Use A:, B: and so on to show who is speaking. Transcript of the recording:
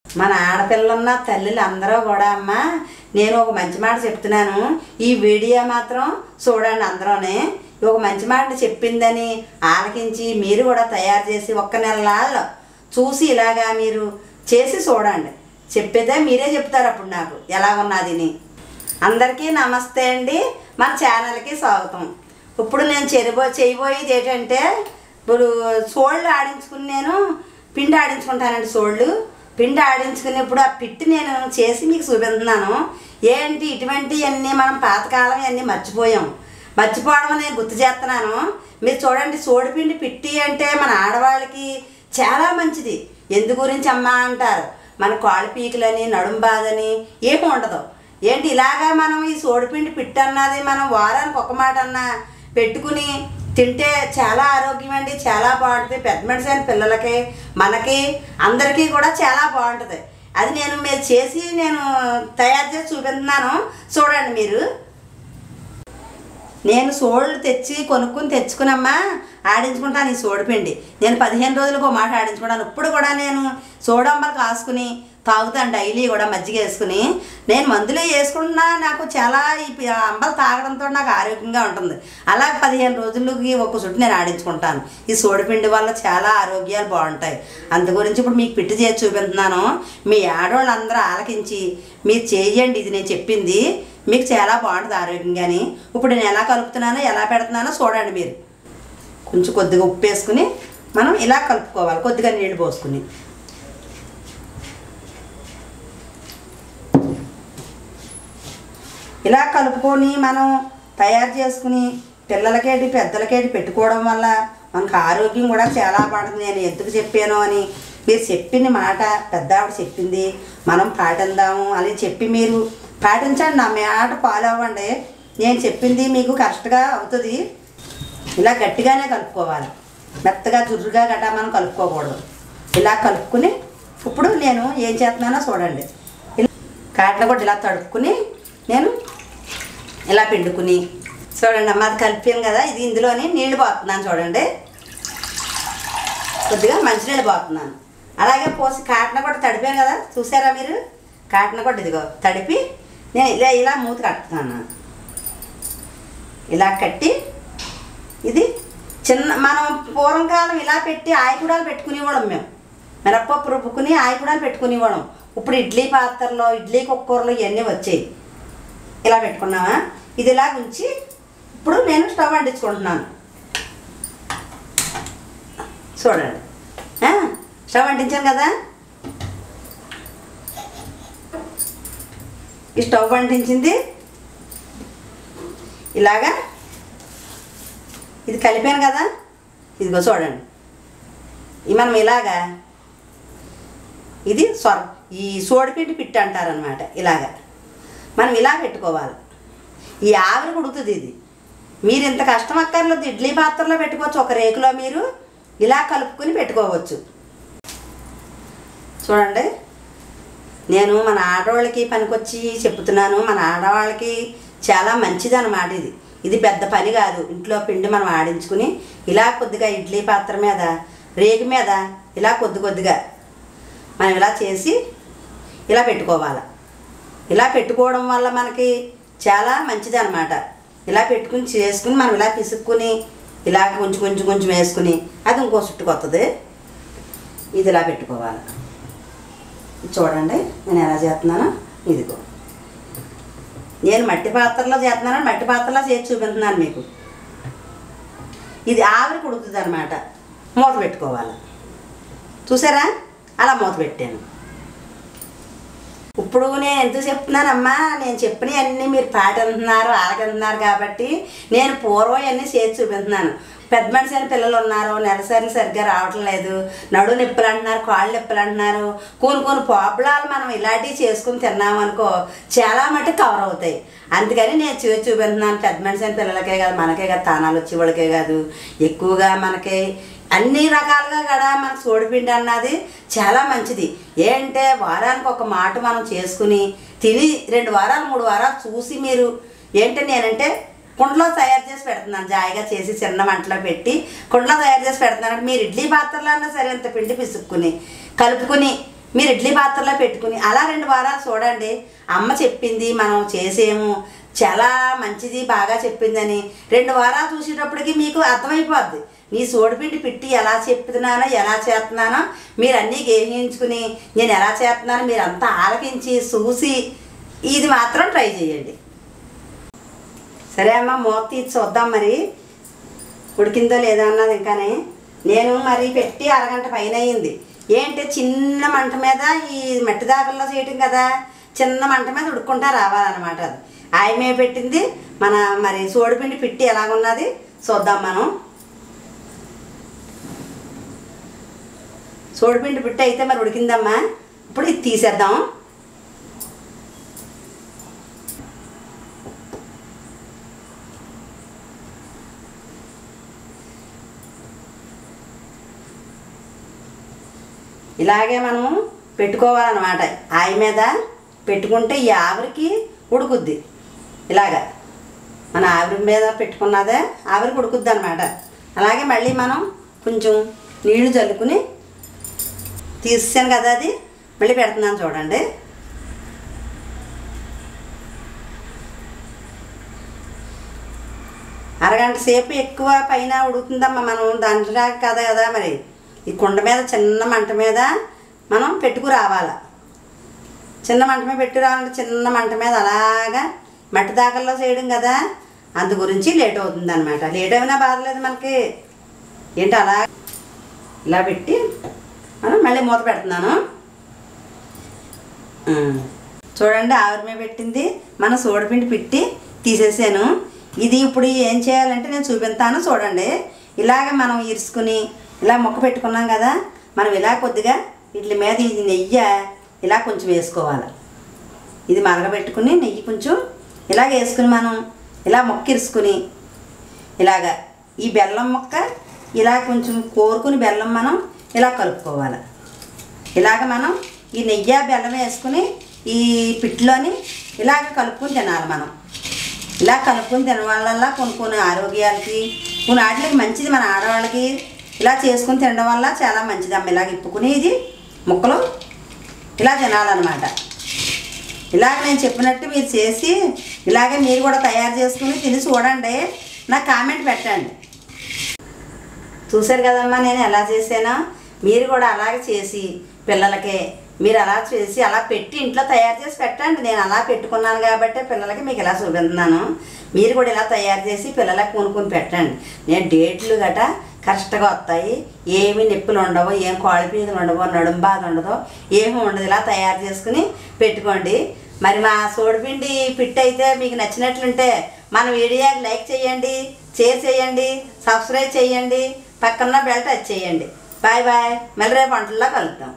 A: మన ఆడపిల్లలున్న తల్లులు అందరూ కూడా అమ్మ నేను ఒక మంచి మాట చెప్తున్నాను ఈ వీడియో మాత్రం చూడండి అందరూనే ఒక మంచి మాట చెప్పిందని ఆలకించి మీరు కూడా తయారు చేసి ఒక్క నెలలో చూసి ఇలాగా మీరు చేసి చూడండి చెప్పేదే మీరే చెప్తారు అప్పుడు నాకు ఎలా ఉన్నదిని అందరికీ నమస్తే అండి మన ఛానల్కి స్వాగతం ఇప్పుడు నేను చెరిబో చేయబోయేది ఏంటంటే ఇప్పుడు సోళ్ళు ఆడించుకుని నేను పిండి ఆడించుకుంటానండి సోళ్ళు పిండి ఆడించుకునేప్పుడు ఆ పిట్టి నేను చేసి మీకు చూపిస్తున్నాను ఏంటి ఇటువంటివన్నీ మనం పాతకాలం అన్నీ మర్చిపోయాం మర్చిపోవడం నేను గుర్తు చేస్తున్నాను మీరు చూడండి సోడిపిండి పిట్టి అంటే మన ఆడవాళ్ళకి చాలా మంచిది ఎందు గురించి అమ్మా అంటారు మన కాళ్ళు పీకులని నడుం బాధని ఏమి ఉండదు ఏంటి ఇలాగా మనం ఈ సోడిపిండి పిట్టి అన్నది మనం వారానికి ఒక మాట అన్నా పెట్టుకుని తింటే చాలా ఆరోగ్యం అండి చాలా బాగుంటుంది పెద్ద మనిషి అయిన పిల్లలకి మనకి అందరికీ కూడా చాలా బాగుంటుంది అది నేను మీరు చేసి నేను తయారు చేసి చూపిస్తున్నాను చూడండి మీరు నేను సోళ్ళు తెచ్చి కొనుక్కుని తెచ్చుకునమ్మా ఆడించుకుంటాను ఈ సోడిపిండి నేను పదిహేను రోజులకు ఒక మాట ఆడించుకుంటాను ఇప్పుడు కూడా నేను సోడంబలు కాసుకుని తాగుతాను డైలీ కూడా మజ్జిగ వేసుకుని నేను మందులు వేసుకున్నా నాకు చాలా ఈ పి- అంబలు తాగడంతో నాకు ఆరోగ్యంగా ఉంటుంది అలా పదిహేను రోజులకి ఒక చుట్టు నేను ఆడించుకుంటాను ఈ సోడిపిండి వల్ల చాలా ఆరోగ్యాలు బాగుంటాయి అందు గురించి ఇప్పుడు మీకు పిట్టి చేసి చూపిస్తున్నాను మీ ఆడవాళ్ళందరూ ఆలకించి మీరు చేయండి ఇది నేను చెప్పింది మీకు చాలా బాగుంటుంది ఆరోగ్యంగాని ఇప్పుడు నేను ఎలా కలుపుతున్నానో ఎలా పెడుతున్నానో చూడండి మీరు కొంచెం కొద్దిగా ఉప్పు వేసుకుని మనం ఇలా కలుపుకోవాలి కొద్దిగా నీళ్ళు పోసుకుని ఇలా కలుపుకొని మనం తయారు చేసుకుని పిల్లలకేటి పెద్దలకేటి పెట్టుకోవడం వల్ల మనకు ఆరోగ్యం కూడా చాలా బాగుంటుంది నేను ఎందుకు చెప్పాను అని మీరు చెప్పిన మాట పెద్ద ఆవిడ చెప్పింది మనం పాటిందాము అని చెప్పి మీరు పాటించండి నా మాట ఫాలో అవ్వండి నేను చెప్పింది మీకు కరెక్ట్గా అవుతుంది ఇలా గట్టిగానే కలుపుకోవాలి మెత్తగా జుర్రుగా గట్టా మనం కలుపుకోకూడదు ఇలా కలుపుకుని ఇప్పుడు నేను ఏం చేస్తున్నానో చూడండి ఇలా కాటన కూడా ఇలా తడుపుకుని నేను ఇలా పిండుకుని చూడండి అమ్మ అది కలిపాను కదా ఇది ఇందులోని నీళ్లు పోతున్నాను చూడండి కొద్దిగా మంచినీళ్ళు పోతున్నాను అలాగే పోసి కాటన కూడా తడిపాను కదా చూసారా మీరు కాటన కూడా ఇదిగో తడిపి నేను ఇలా ఇలా మూత కట్టుతున్నాను ఇలా కట్టి ఇది చిన్న మనం పూర్వకాలం ఇలా పెట్టి ఆయికూడాలు పెట్టుకునేవాళ్ళం మేము మినప్పప్పు రుబ్బుకుని ఆయికూడాలు పెట్టుకునేవాళ్ళం ఇప్పుడు ఇడ్లీ పాత్రలో ఇడ్లీ కుక్కర్లో ఇవన్నీ వచ్చాయి ఇలా పెట్టుకున్నామా ఇది ఇలా ఉంచి ఇప్పుడు నేను స్టవ్ అంటించుకుంటున్నాను చూడండి ఆ, స్టవ్ అంటించాను కదా ఈ స్టవ్ అంటించింది ఇలాగా ఇది కలిపాను కదా ఇదిగో చూడండి ఇది మనం ఇలాగా ఇది సొర ఈ సోడిపిండి పిట్టి అంటారనమాట ఇలాగా మనం ఇలా పెట్టుకోవాలి ఈ ఆవిరి ఉడుకుతుంది ఇది మీరు ఇంత కష్టం అక్కర్లేదు ఇడ్లీ పాత్రలో పెట్టుకోవచ్చు ఒక రేకులో మీరు ఇలా కలుపుకొని పెట్టుకోవచ్చు చూడండి నేను మన ఆడవాళ్ళకి పనికొచ్చి చెప్తున్నాను మన ఆడవాళ్ళకి చాలా మంచిది అన్నమాట ఇది ఇది పెద్ద పని కాదు ఇంట్లో పిండి మనం ఆడించుకుని ఇలా కొద్దిగా ఇడ్లీ పాత్ర మీద రేగు మీద ఇలా కొద్ది కొద్దిగా మనం ఇలా చేసి ఇలా పెట్టుకోవాలి ఇలా పెట్టుకోవడం వల్ల మనకి చాలా మంచిది అనమాట ఇలా పెట్టుకుని చేసుకుని మనం ఇలా పిసుక్కుని ఇలా కొంచెం కొంచెం కొంచెం వేసుకుని అది ఇంకో చుట్టుకు వస్తుంది ఇది ఇలా పెట్టుకోవాలి ఇది చూడండి నేను ఎలా చేస్తున్నానో ఇదిగో నేను మట్టి పాత్రలో చేస్తున్నాను మట్టి పాత్రలో చేసి చూపిస్తున్నాను మీకు ఇది ఆవిరి కుడుతుంది అనమాట మూత పెట్టుకోవాలి చూసారా అలా మూత పెట్టాను ఇప్పుడు నేను ఎందుకు చెప్తున్నానమ్మా నేను చెప్పినవన్నీ మీరు పాటిస్తున్నారు ఆలకిస్తున్నారు కాబట్టి నేను పూర్వం అన్నీ చేసి చూపిస్తున్నాను పెద్ద మనిషి అయిన పిల్లలు ఉన్నారు నెలసరి సరిగ్గా రావటం లేదు నడు నొప్పులు అంటున్నారు కాళ్ళు నొప్పులు అంటున్నారు కొన్ని కొన్ని ప్రాబ్లాలు మనం ఇలాంటివి చేసుకుని తిన్నాము అనుకో చాలా మట్టి కవర్ అవుతాయి అందుకని నేను చేసి చూపిస్తున్నాను పెద్ద మనిషి అయిన పిల్లలకే కాదు మనకే కాదు తానాలు వచ్చే వాళ్ళకే కాదు ఎక్కువగా మనకి అన్ని రకాలుగా కూడా మనకు సోడిపిండి అన్నది చాలా మంచిది ఏంటంటే వారానికి ఒక మాట మనం చేసుకుని తిని రెండు వారాలు మూడు వారాలు చూసి మీరు ఏంటి నేనంటే కుండలో తయారు చేసి పెడుతున్నాను జాయిగా చేసి చిన్న మంటలో పెట్టి కుండలో తయారు చేసి పెడుతున్నాను మీరు ఇడ్లీ పాత్రలో అన్నా సరే అంత పిండి పిసుక్కుని కలుపుకుని మీరు ఇడ్లీ పాత్రలో పెట్టుకుని అలా రెండు వారాలు చూడండి అమ్మ చెప్పింది మనం చేసేము చాలా మంచిది బాగా చెప్పిందని రెండు వారాలు చూసేటప్పటికి మీకు అర్థమైపోద్ది నీ సోడిపిండి పిట్టి ఎలా చెప్తున్నానో ఎలా చేస్తున్నానో మీరు అన్నీ గ్రహించుకుని నేను ఎలా చేస్తున్నానో మీరు అంతా ఆలకించి చూసి ఇది మాత్రం ట్రై చేయండి సరే అమ్మ మూత తీసి చూద్దాం మరి ఉడికిందో లేదో అన్నది ఇంకానే నేను మరి పెట్టి అరగంట పైన అయింది ఏంటి చిన్న మంట మీద ఈ మట్టి దాకల్లో చేయటం కదా చిన్న మంట మీద ఉడుక్కుంటా రావాలన్నమాట అది ఆయమే పెట్టింది మన మరి సోడిపిండి పిట్టి ఎలాగున్నది చూద్దాం మనం సోడిపిండి పిట్టి అయితే మరి ఉడికిందమ్మా ఇప్పుడు ఇది తీసేద్దాం ఇలాగే మనము పెట్టుకోవాలన్నమాట ఆయి మీద పెట్టుకుంటే ఈ ఆవిరికి ఉడుకుద్ది ఇలాగా మన ఆవిరి మీద పెట్టుకున్నదే ఆవిరికి ఉడుకుద్ది అనమాట అలాగే మళ్ళీ మనం కొంచెం నీళ్లు చల్లుకుని తీసాను కదా అది మళ్ళీ పెడుతున్నాను చూడండి అరగంట సేపు ఎక్కువ పైన ఉడుకుతుందమ్మా మనం దాంట్లో కదా కదా మరి ఈ కుండ మీద చిన్న మంట మీద మనం పెట్టుకు రావాలి చిన్న మంట మీద పెట్టి రావాలంటే చిన్న మంట మీద అలాగా మట్టి దాకల్లో చేయడం కదా అందు గురించి లేట్ అవుతుంది అనమాట లేట్ అయినా బాధలేదు మనకి ఏంటి అలా ఇలా పెట్టి మనం మళ్ళీ మూత పెడుతున్నాను ఆ. చూడండి ఆవిరి మీద పెట్టింది మన సోడిపిండి పెట్టి తీసేసాను ఇది ఇప్పుడు ఏం చేయాలంటే నేను చూపిస్తాను చూడండి ఇలాగ మనం ఇరుసుకుని ఇలా మొక్క పెట్టుకున్నాం కదా మనం ఇలా కొద్దిగా వీటి మీద ఇది నెయ్యి ఇలా కొంచెం వేసుకోవాలి ఇది మరగబెట్టుకుని నెయ్యి కొంచెం ఇలాగ వేసుకుని మనం ఇలా మొక్క ఇరుసుకుని ఇలాగ ఈ బెల్లం మొక్క ఇలా కొంచెం కోరుకుని బెల్లం మనం ఇలా కలుపుకోవాలి ఇలాగ మనం ఈ నెయ్యి బెల్లం వేసుకుని ఈ పిట్లోని ఇలాగ కలుపుకొని తినాలి మనం ఇలా కలుపుకొని తినడం వల్ల కొన్ని కొన్ని ఆరోగ్యాలకి కొన్ని వాటికి మంచిది మన ఆడవాళ్ళకి ఇలా చేసుకుని తినడం వల్ల చాలా మంచిది అమ్మ ఇలాగ ఇప్పుకుని ఇది ముక్కలు ఇలా తినాలన్నమాట ఇలాగ నేను చెప్పినట్టు మీరు చేసి ఇలాగే మీరు కూడా తయారు చేసుకుని తిని చూడండి నాకు కామెంట్ పెట్టండి చూశారు కదమ్మా నేను ఎలా చేసానో మీరు కూడా అలాగే చేసి పిల్లలకి మీరు అలా చేసి అలా పెట్టి ఇంట్లో తయారు చేసి పెట్టండి నేను అలా పెట్టుకున్నాను కాబట్టి పిల్లలకి మీకు ఇలా చూపిస్తున్నాను మీరు కూడా ఇలా తయారు చేసి పిల్లలకు కొనుక్కొని పెట్టండి నేను డేట్లు గట కరెక్ట్గా వస్తాయి ఏమి నొప్పులు ఉండవు ఏం కాళ్ళపీదలు ఉండవు నడుము బాధ ఉండదు ఏమి ఉండదు ఇలా తయారు చేసుకుని పెట్టుకోండి మరి మా సోడిపిండి పిట్ అయితే మీకు నచ్చినట్లుంటే మన వీడియోకి లైక్ చేయండి షేర్ చేయండి సబ్స్క్రైబ్ చేయండి పక్కన బెల్ టచ్ చేయండి బాయ్ బాయ్ మళ్ళీ రేపు వంటల్లో కలుద్దాం